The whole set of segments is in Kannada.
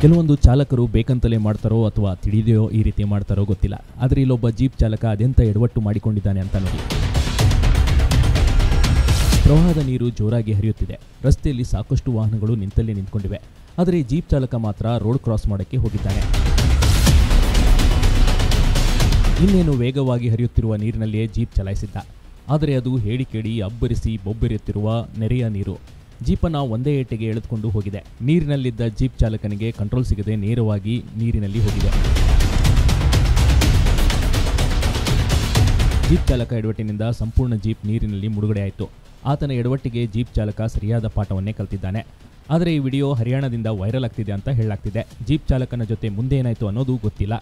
ಕೆಲವೊಂದು ಚಾಲಕರು ಬೇಕಂತಲೇ ಮಾಡ್ತಾರೋ ಅಥವಾ ತಿಳಿದೆಯೋ ಈ ರೀತಿ ಮಾಡ್ತಾರೋ ಗೊತ್ತಿಲ್ಲ ಆದರೆ ಇಲ್ಲೊಬ್ಬ ಜೀಪ್ ಚಾಲಕ ಅದೆಂತ ಎಡವಟ್ಟು ಮಾಡಿಕೊಂಡಿದ್ದಾನೆ ಅಂತ ನೋಡಿ ಪ್ರವಾಹದ ನೀರು ಜೋರಾಗಿ ಹರಿಯುತ್ತಿದೆ ರಸ್ತೆಯಲ್ಲಿ ಸಾಕಷ್ಟು ವಾಹನಗಳು ನಿಂತಲ್ಲೇ ನಿಂತ್ಕೊಂಡಿವೆ ಆದರೆ ಜೀಪ್ ಚಾಲಕ ಮಾತ್ರ ರೋಡ್ ಕ್ರಾಸ್ ಮಾಡೋಕ್ಕೆ ಹೋಗಿದ್ದಾನೆ ಇನ್ನೇನು ವೇಗವಾಗಿ ಹರಿಯುತ್ತಿರುವ ನೀರಿನಲ್ಲಿಯೇ ಜೀಪ್ ಚಲಾಯಿಸಿದ್ದ ಆದರೆ ಅದು ಹೇಳಿ ಕೇಳಿ ಅಬ್ಬರಿಸಿ ಬೊಬ್ಬೆರೆಯುತ್ತಿರುವ ನೆರೆಯ ನೀರು ಜೀಪನ್ನು ಒಂದೇ ಏಟಿಗೆ ಎಳೆದುಕೊಂಡು ಹೋಗಿದೆ ನೀರಿನಲ್ಲಿದ್ದ ಜೀಪ್ ಚಾಲಕನಿಗೆ ಕಂಟ್ರೋಲ್ ಸಿಗದೆ ನೇರವಾಗಿ ನೀರಿನಲ್ಲಿ ಹೋಗಿದೆ ಜೀಪ್ ಚಾಲಕ ಎಡವಟ್ಟಿನಿಂದ ಸಂಪೂರ್ಣ ಜೀಪ್ ನೀರಿನಲ್ಲಿ ಮುಳುಗಡೆಯಾಯಿತು ಆತನ ಎಡವಟ್ಟಿಗೆ ಜೀಪ್ ಚಾಲಕ ಸರಿಯಾದ ಪಾಠವನ್ನೇ ಕಲ್ತಿದ್ದಾನೆ ಆದರೆ ಈ ವಿಡಿಯೋ ಹರಿಯಾಣದಿಂದ ವೈರಲ್ ಆಗ್ತಿದೆ ಅಂತ ಹೇಳಲಾಗ್ತಿದೆ ಜೀಪ್ ಚಾಲಕನ ಜೊತೆ ಮುಂದೆ ಏನಾಯಿತು ಅನ್ನೋದು ಗೊತ್ತಿಲ್ಲ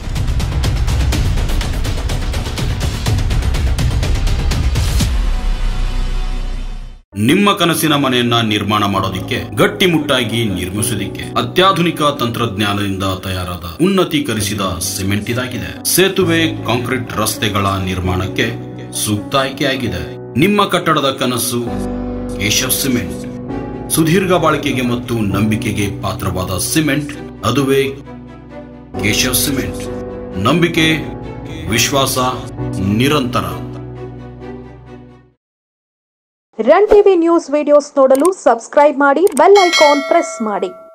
ನಿಮ್ಮ ಕನಸಿನ ಮನೆಯನ್ನ ನಿರ್ಮಾಣ ಮಾಡೋದಿಕ್ಕೆ ಗಟ್ಟಿಮುಟ್ಟಾಗಿ ನಿರ್ಮಿಸೋದಿಕ್ಕೆ ಅತ್ಯಾಧುನಿಕ ತಂತ್ರಜ್ಞಾನದಿಂದ ತಯಾರಾದ ಉನ್ನತೀಕರಿಸಿದ ಸಿಮೆಂಟ್ ಇದಾಗಿದೆ ಸೇತುವೆ ಕಾಂಕ್ರೀಟ್ ರಸ್ತೆಗಳ ನಿರ್ಮಾಣಕ್ಕೆ ಸೂಕ್ತ ಆಯ್ಕೆಯಾಗಿದೆ ನಿಮ್ಮ ಕಟ್ಟಡದ ಕನಸು ಕೇಶವ್ ಸಿಮೆಂಟ್ ಸುದೀರ್ಘ ಬಾಳಿಕೆಗೆ ಮತ್ತು ನಂಬಿಕೆಗೆ ಪಾತ್ರವಾದ ಸಿಮೆಂಟ್ ಅದುವೇ ಕೇಶವ್ ಸಿಮೆಂಟ್ ನಂಬಿಕೆ ವಿಶ್ವಾಸ ನಿರಂತರ ರನ್ ಟಿವಿ ನ್ಯೂಸ್ ವಿಡಿಯೋಸ್ ನೋಡಲು ಸಬ್ಸ್ಕ್ರೈಬ್ ಮಾಡಿ ಬೆಲ್ ಐಕಾನ್ ಪ್ರೆಸ್ ಮಾಡಿ